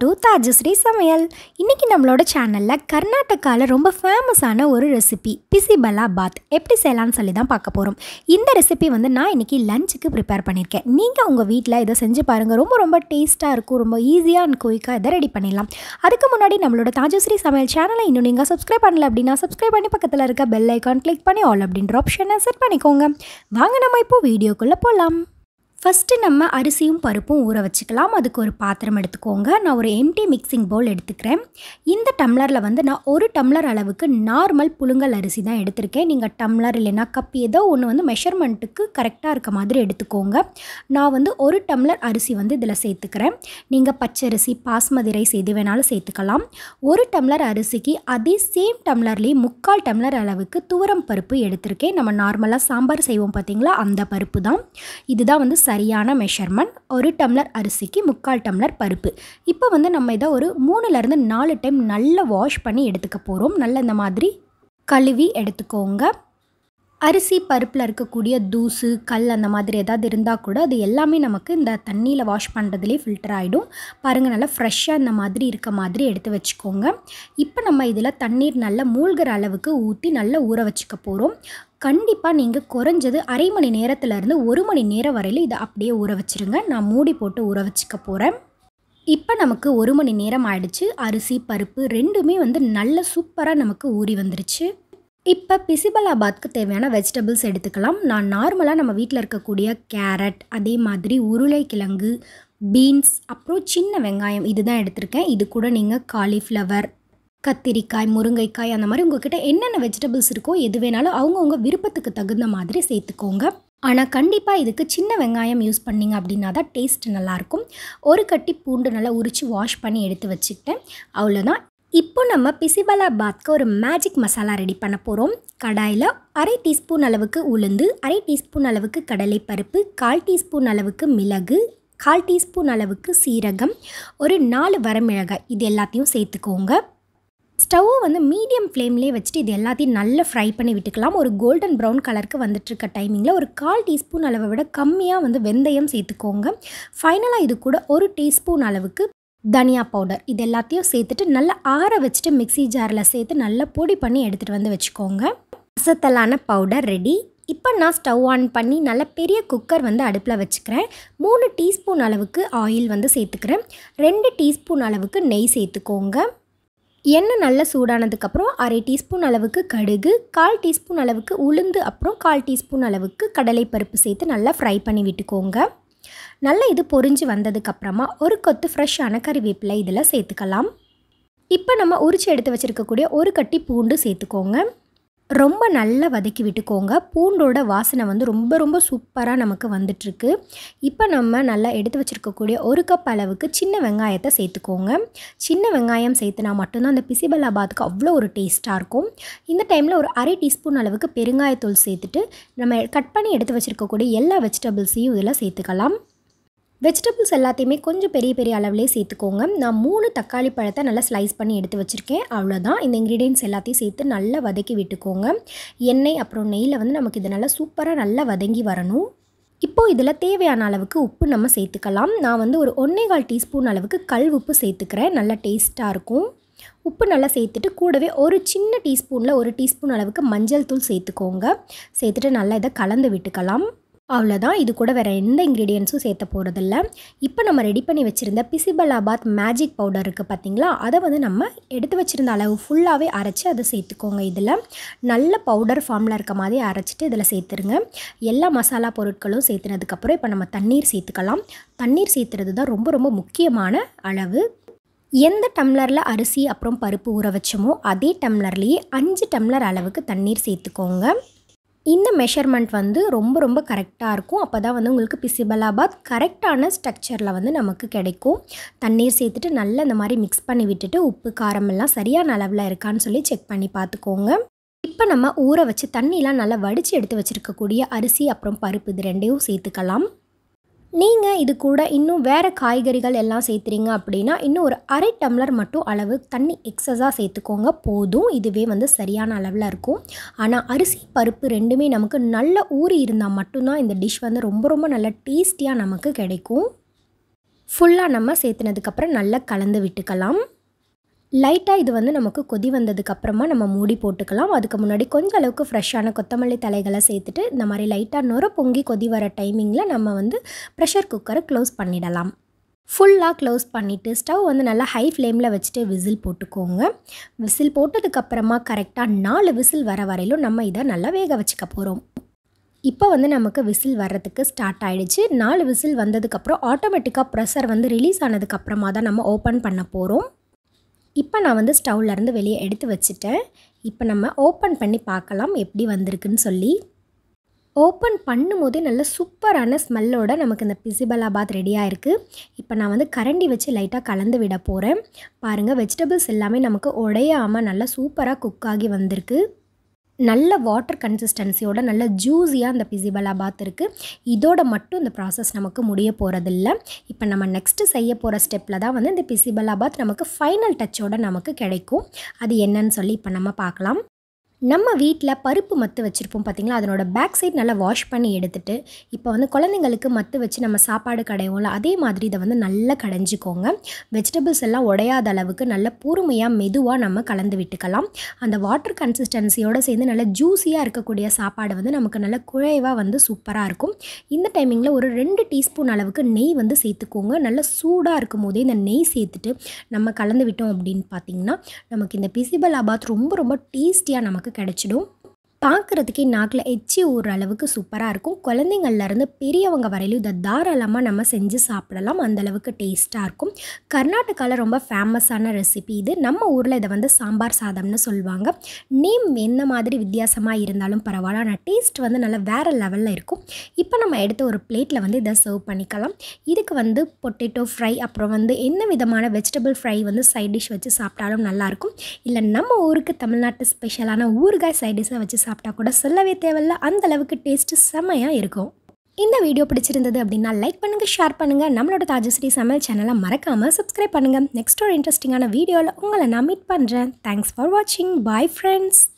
to தாஜஸ்ரீ சமையல் இன்றைக்கி நம்மளோட சேனலில் கர்நாடகாவில் ரொம்ப ஃபேமஸான ஒரு ரெசிபி பிசிபலா பாத் எப்படி செய்யலாம்னு சொல்லி தான் பார்க்க போகிறோம் இந்த ரெசிபி வந்து நான் இன்றைக்கி லஞ்சுக்கு ப்ரிப்பேர் பண்ணியிருக்கேன் நீங்கள் உங்கள் வீட்டில் இதை செஞ்சு பாருங்கள் ரொம்ப ரொம்ப டேஸ்ட்டாக இருக்கும் ரொம்ப ஈஸியாக அண்ட் குயிக்காக இதை ரெடி பண்ணிடலாம் அதுக்கு முன்னாடி நம்மளோட தாஜஸ்ரீ சமையல் சேனலை இன்னும் நீங்கள் சப்ஸ்கிரைப் பண்ணல அப்படின்னா சப்ஸ்கிரைப் பண்ணி பக்கத்தில் இருக்க பெல் ஐக்கான் கிளிக் பண்ணி ஆல் அப்படின்ற ஆப்ஷனை செட் பண்ணிக்கோங்க வாங்க நம்ம இப்போ வீடியோக்குள்ளே போகலாம் ஃபஸ்ட்டு நம்ம அரிசியும் பருப்பும் ஊற வச்சுக்கலாம் அதுக்கு ஒரு பாத்திரம் எடுத்துக்கோங்க நான் ஒரு எம்டி மிக்சிங் பவுல் எடுத்துக்கிறேன் இந்த டம்ளரில் வந்து நான் ஒரு டம்ளர் அளவுக்கு நார்மல் புழுங்கல் அரிசி தான் எடுத்திருக்கேன் நீங்கள் டம்ளர் இல்லைன்னா கப் ஏதோ ஒன்று வந்து மெஷர்மெண்ட்டுக்கு கரெக்டாக இருக்க மாதிரி எடுத்துக்கோங்க நான் வந்து ஒரு டம்ளர் அரிசி வந்து இதில் சேர்த்துக்கிறேன் நீங்கள் பச்சரிசி பாஸ்மதி ரைஸ் எது வேணாலும் சேர்த்துக்கலாம் ஒரு டம்ளர் அரிசிக்கு அதே சேம் டம்ளர்லேயே முக்கால் டம்ளர் அளவுக்கு துவரம் பருப்பு எடுத்திருக்கேன் நம்ம நார்மலாக சாம்பார் செய்வோம் பார்த்தீங்களா அந்த பருப்பு தான் இதுதான் வந்து சரியான மெஷர்மெண்ட் ஒரு டம்ளர் அரிசிக்கு முக்கால் டம்ளர் பருப்பு இப்போ வந்து நம்ம இதை ஒரு மூணுலேருந்து நாலு டைம் நல்லா வாஷ் பண்ணி எடுத்துக்க போகிறோம் நல்ல இந்த மாதிரி கழுவி எடுத்துக்கோங்க அரிசி பருப்பில் இருக்கக்கூடிய தூசு கல் அந்த மாதிரி ஏதாவது இருந்தால் கூட அது எல்லாமே நமக்கு இந்த தண்ணியில் வாஷ் பண்ணுறதுலேயே ஃபில்டர் ஆகிடும் பாருங்கள் நல்லா ஃப்ரெஷ்ஷாக இந்த மாதிரி இருக்க மாதிரி எடுத்து வச்சுக்கோங்க இப்போ நம்ம இதில் தண்ணீர் நல்லா மூழ்கிற அளவுக்கு ஊற்றி நல்லா ஊற வச்சுக்க போகிறோம் கண்டிப்பாக நீங்கள் குறைஞ்சது அரை மணி நேரத்துலேருந்து ஒரு மணி நேரம் வரையிலும் இதை அப்படியே ஊற வச்சுருங்க நான் மூடி போட்டு ஊற வச்சுக்க போகிறேன் இப்போ நமக்கு ஒரு மணி நேரம் ஆயிடுச்சு அரிசி பருப்பு ரெண்டுமே வந்து நல்ல சூப்பராக நமக்கு ஊறி வந்துருச்சு இப்போ பிசிபலாபாத்க்கு தேவையான வெஜிடபிள்ஸ் எடுத்துக்கலாம் நான் நார்மலாக நம்ம வீட்டில் இருக்கக்கூடிய கேரட் அதே மாதிரி உருளைக்கிழங்கு பீன்ஸ் அப்புறம் சின்ன வெங்காயம் இதுதான் எடுத்திருக்கேன் இது கூட நீங்கள் காலிஃப்ளவர் கத்திரிக்காய் முருங்கைக்காய் அந்த மாதிரி உங்ககிட்ட என்னென்ன வெஜிடபிள்ஸ் இருக்கோ எது வேணாலும் அவங்கவுங்க விருப்பத்துக்கு தகுந்த மாதிரி சேர்த்துக்கோங்க ஆனால் கண்டிப்பாக இதுக்கு சின்ன வெங்காயம் யூஸ் பண்ணிங்க அப்படின்னா தான் டேஸ்ட் நல்லாயிருக்கும் ஒரு கட்டி பூண்டு நல்லா உரித்து வாஷ் பண்ணி எடுத்து வச்சுக்கிட்டேன் அவ்வளோதான் இப்போ நம்ம பிசிபலா பாத்க்கு ஒரு மேஜிக் மசாலா ரெடி பண்ண போகிறோம் கடாயில் அரை டீஸ்பூன் அளவுக்கு உளுந்து அரை டீஸ்பூன் அளவுக்கு கடலைப்பருப்பு கால் டீஸ்பூன் அளவுக்கு மிளகு கால் டீஸ்பூன் அளவுக்கு சீரகம் ஒரு நாலு வரமிளகாய் இது எல்லாத்தையும் சேர்த்துக்கோங்க ஸ்டவ்வை வந்து மீடியம் ஃப்ளேம்லேயே வச்சுட்டு இது எல்லாத்தையும் நல்லா ஃப்ரை பண்ணி விட்டுக்கலாம் ஒரு கோல்டன் ப்ரௌன் கலருக்கு வந்துட்டுருக்க டைமிங்கில் ஒரு கால் டீஸ்பூன் அளவை விட கம்மியாக வந்து வெந்தயம் சேர்த்துக்கோங்க ஃபைனலாக இது கூட ஒரு டீஸ்பூன் அளவுக்கு தனியா பவுடர் இது எல்லாத்தையும் சேர்த்துட்டு நல்லா ஆற வச்சுட்டு மிக்ஸி ஜாரில் சேர்த்து நல்லா பொடி பண்ணி எடுத்துகிட்டு வந்து வச்சுக்கோங்க அசத்தலான பவுடர் ரெடி இப்போ நான் ஸ்டவ் ஆன் பண்ணி நல்ல பெரிய குக்கர் வந்து அடுப்பில் வச்சுக்கிறேன் மூணு டீஸ்பூன் அளவுக்கு ஆயில் வந்து சேர்த்துக்கிறேன் ரெண்டு டீஸ்பூன் அளவுக்கு நெய் சேர்த்துக்கோங்க எண்ணெய் நல்லா சூடானதுக்கப்புறம் அரை டீஸ்பூன் அளவுக்கு கடுகு கால் டீஸ்பூன் அளவுக்கு உளுந்து அப்புறம் கால் டீஸ்பூன் அளவுக்கு கடலைப்பருப்பு சேர்த்து நல்லா ஃப்ரை பண்ணி விட்டுக்கோங்க நல்லா இது பொரிஞ்சு வந்ததுக்கப்புறமா ஒரு கொத்து ஃப்ரெஷ்ஷான கறிவேப்பிலை இதில் சேர்த்துக்கலாம் இப்போ நம்ம உரிச்சு எடுத்து வச்சுருக்கக்கூடிய ஒரு கட்டி பூண்டு சேர்த்துக்கோங்க ரொம்ப நல்லா வதக்கி விட்டுக்கோங்க பூண்டோட வாசனை வந்து ரொம்ப ரொம்ப சூப்பராக நமக்கு வந்துட்டுருக்கு இப்போ நம்ம நல்லா எடுத்து வச்சுருக்கக்கூடிய ஒரு கப் அளவுக்கு சின்ன வெங்காயத்தை சேர்த்துக்கோங்க சின்ன வெங்காயம் சேர்த்துனா மட்டும்தான் அந்த பிசிபலாபாத்துக்கு அவ்வளோ ஒரு டேஸ்ட்டாக இருக்கும் இந்த டைமில் ஒரு அரை டீஸ்பூன் அளவுக்கு பெருங்காயத்தூள் சேர்த்துட்டு நம்ம கட் பண்ணி எடுத்து வச்சுருக்கக்கூடிய எல்லா வெஜிடபிள்ஸையும் இதில் சேர்த்துக்கலாம் வெஜிடபிள்ஸ் எல்லாத்தையுமே கொஞ்சம் பெரிய பெரிய அளவுலேயே சேர்த்துக்கோங்க நான் மூணு தக்காளி பழத்தை நல்லா ஸ்லைஸ் பண்ணி எடுத்து வச்சுருக்கேன் அவ்வளோதான் இந்த இன்க்ரீடியன்ஸ் எல்லாத்தையும் சேர்த்து நல்லா வதக்கி விட்டுக்கோங்க எண்ணெய் அப்புறம் நெய்யில் வந்து நமக்கு இது நல்லா சூப்பராக நல்லா வதங்கி வரணும் இப்போது இதில் தேவையான அளவுக்கு உப்பு நம்ம சேர்த்துக்கலாம் நான் வந்து ஒரு ஒன்றே கால் டீஸ்பூன் அளவுக்கு கல் உப்பு சேர்த்துக்கிறேன் நல்லா டேஸ்ட்டாக இருக்கும் உப்பு நல்லா சேர்த்துட்டு கூடவே ஒரு சின்ன டீஸ்பூனில் ஒரு டீஸ்பூன் அளவுக்கு மஞ்சள் தூள் சேர்த்துக்கோங்க சேர்த்துட்டு நல்லா இதை கலந்து விட்டுக்கலாம் அவ்வளோதான் இது கூட வேறு எந்த இன்க்ரீடியன்ஸும் சேர்த்த போகிறதில்ல இப்போ நம்ம ரெடி பண்ணி வச்சுருந்த பிசிபலாபாத் மேஜிக் பவுடர் இருக்குது பார்த்தீங்களா அதை வந்து நம்ம எடுத்து வச்சுருந்த அளவு ஃபுல்லாகவே அரைச்சி அதை சேர்த்துக்கோங்க இதில் நல்ல பவுடர் ஃபார்மில் இருக்க மாதிரி அரைச்சிட்டு இதில் சேர்த்துருங்க எல்லா மசாலா பொருட்களும் சேர்த்துனதுக்கப்புறம் இப்போ நம்ம தண்ணீர் சேர்த்துக்கலாம் தண்ணீர் சேர்த்துறது தான் ரொம்ப ரொம்ப முக்கியமான அளவு எந்த டம்ளரில் அரிசி அப்புறம் பருப்பு ஊற வச்சோமோ அதே டம்ளர்லேயே அஞ்சு டம்ளர் அளவுக்கு தண்ணீர் சேர்த்துக்கோங்க இந்த மெஷர்மெண்ட் வந்து ரொம்ப ரொம்ப கரெக்டாக இருக்கும் அப்போ தான் வந்து உங்களுக்கு பிசிபலாபாத் கரெக்டான ஸ்ட்ரக்சரில் வந்து நமக்கு கிடைக்கும் தண்ணீர் சேர்த்துட்டு நல்லா இந்த மாதிரி மிக்ஸ் பண்ணி விட்டுட்டு உப்பு காரம் எல்லாம் சரியான அளவில் இருக்கான்னு சொல்லி செக் பண்ணி பார்த்துக்கோங்க இப்போ நம்ம ஊற வச்சு தண்ணிலாம் நல்லா வடித்து எடுத்து வச்சுருக்கக்கூடிய அரிசி அப்புறம் பருப்பு இது ரெண்டையும் சேர்த்துக்கலாம் நீங்கள் இது கூட இன்னும் வேறு காய்கறிகள் எல்லாம் சேர்த்துறீங்க அப்படின்னா இன்னும் ஒரு அரை டம்ளர் மட்டும் அளவு தண்ணி எக்ஸஸாக சேர்த்துக்கோங்க போதும் இதுவே வந்து சரியான அளவில் இருக்கும் ஆனால் அரிசி பருப்பு ரெண்டுமே நமக்கு நல்ல ஊறி இருந்தால் மட்டும்தான் இந்த டிஷ் வந்து ரொம்ப ரொம்ப நல்ல டேஸ்டியாக நமக்கு கிடைக்கும் ஃபுல்லாக நம்ம சேர்த்துனதுக்கப்புறம் நல்லா கலந்து விட்டுக்கலாம் லைட்டாக இது வந்து நமக்கு கொதி வந்ததுக்கப்புறமா நம்ம மூடி போட்டுக்கலாம் அதுக்கு முன்னாடி கொஞ்சம் அளவுக்கு ஃப்ரெஷ்ஷான கொத்தமல்லி தலைகளை சேர்த்துட்டு இந்த மாதிரி லைட்டாக நுர பொங்கி கொதி வர டைமிங்கில் நம்ம வந்து ப்ரெஷர் குக்கரை க்ளோஸ் பண்ணிடலாம் ஃபுல்லாக க்ளோஸ் பண்ணிவிட்டு ஸ்டவ் வந்து நல்லா ஹை ஃப்ளேமில் வச்சுட்டு விசில் போட்டுக்கோங்க விசில் போட்டதுக்கப்புறமா கரெக்டாக நாலு விசில் வர வரையிலும் நம்ம இதை நல்லா வேக வச்சுக்க போகிறோம் இப்போ வந்து நமக்கு விசில் வர்றதுக்கு ஸ்டார்ட் ஆகிடுச்சு நாலு விசில் வந்ததுக்கப்புறம் ஆட்டோமேட்டிக்காக ப்ரெஷர் வந்து ரிலீஸ் ஆனதுக்கப்புறமா தான் நம்ம ஓப்பன் பண்ண போகிறோம் இப்போ நான் வந்து ஸ்டவ்லேருந்து வெளியே எடுத்து வச்சுட்டேன் இப்போ நம்ம ஓப்பன் பண்ணி பார்க்கலாம் எப்படி வந்திருக்குன்னு சொல்லி ஓப்பன் பண்ணும்போதே நல்ல சூப்பரான ஸ்மெல்லோட நமக்கு இந்த பிசிபலாபாத் ரெடியாக இருக்குது இப்போ நான் வந்து கரண்டி வச்சு லைட்டாக கலந்து விட போகிறேன் பாருங்கள் வெஜிடபிள்ஸ் எல்லாமே நமக்கு உடையாமல் நல்லா சூப்பராக குக் ஆகி வந்திருக்கு நல்ல வாட்டர் கன்சிஸ்டன்சியோட நல்ல ஜூஸியாக இந்த பிசிபலாபாத் இருக்குது இதோட மட்டும் இந்த ப்ராசஸ் நமக்கு முடிய போகிறதில்ல இப்போ நம்ம நெக்ஸ்ட்டு செய்ய போகிற ஸ்டெப்பில் தான் வந்து இந்த பிசிபலாபாத் நமக்கு ஃபைனல் டச்சோட நமக்கு கிடைக்கும் அது என்னன்னு சொல்லி இப்போ நம்ம பார்க்கலாம் நம்ம வீட்டில் பருப்பு மத்து வச்சுருப்போம் பார்த்திங்களா அதனோட பேக் சைட் நல்லா வாஷ் பண்ணி எடுத்துட்டு இப்போ வந்து குழந்தைங்களுக்கு மத்து வச்சு நம்ம சாப்பாடு கடையோம்ல அதே மாதிரி இதை வந்து நல்லா கடைஞ்சிக்கோங்க வெஜிடபிள்ஸ் எல்லாம் உடையாத அளவுக்கு நல்ல பொறுமையாக மெதுவாக நம்ம கலந்து விட்டுக்கலாம் அந்த வாட்டர் கன்சிஸ்டன்சியோடு சேர்ந்து நல்ல ஜூஸியாக இருக்கக்கூடிய சாப்பாடு வந்து நமக்கு நல்ல குழைவாக வந்து சூப்பராக இருக்கும் இந்த டைமிங்கில் ஒரு ரெண்டு டீஸ்பூன் அளவுக்கு நெய் வந்து சேர்த்துக்கோங்க நல்ல சூடாக இருக்கும் போதே இந்த நெய் சேர்த்துட்டு நம்ம கலந்து விட்டோம் அப்படின்னு பார்த்திங்கன்னா நமக்கு இந்த பிசிபலாபாத் ரொம்ப ரொம்ப டேஸ்டியாக நமக்கு கிடச்சிடும் பார்க்குறதுக்கே நாக்கில் எச்சி ஊறுற அளவுக்கு சூப்பராக இருக்கும் குழந்தைங்கள்லேருந்து பெரியவங்க வரையிலும் இதை தாராளமாக நம்ம செஞ்சு சாப்பிடலாம் அந்தளவுக்கு டேஸ்ட்டாக இருக்கும் கர்நாடகாவில் ரொம்ப ஃபேமஸான ரெசிபி இது நம்ம ஊரில் இதை வந்து சாம்பார் சாதம்னு சொல்லுவாங்க நேம் எந்த மாதிரி வித்தியாசமாக இருந்தாலும் பரவாயில்ல ஆனால் டேஸ்ட் வந்து நல்லா வேறு லெவலில் இருக்கும் இப்போ நம்ம எடுத்த ஒரு பிளேட்டில் வந்து இதை சர்வ் பண்ணிக்கலாம் இதுக்கு வந்து பொட்டேட்டோ ஃப்ரை அப்புறம் வந்து என்ன விதமான வெஜிடபிள் ஃப்ரை வந்து சைட் டிஷ் வச்சு சாப்பிட்டாலும் நல்லாயிருக்கும் இல்லை நம்ம ஊருக்கு தமிழ்நாட்டு ஸ்பெஷலான ஊறுகாய் சைட் டிஷ்ஷை வச்சு சாப்பிட்டா கூட சொல்லவே தேவையில்ல அந்த அளவுக்கு டேஸ்ட்டு செம்மையாக இருக்கும் இந்த வீடியோ பிடிச்சிருந்தது அப்படின்னா லைக் பண்ணுங்கள் ஷேர் பண்ணுங்கள் நம்மளோட தாஜஸ்ரீ சமையல் சேனலை மறக்காமல் சப்ஸ்கிரைப் பண்ணுங்கள் நெக்ஸ்ட் ஒரு இன்ட்ரெஸ்டிங்கான வீடியோவில் உங்களை நான் மீட் பண்ணுறேன் தேங்க்ஸ் ஃபார் வாட்சிங் பாய் ஃப்ரெண்ட்ஸ்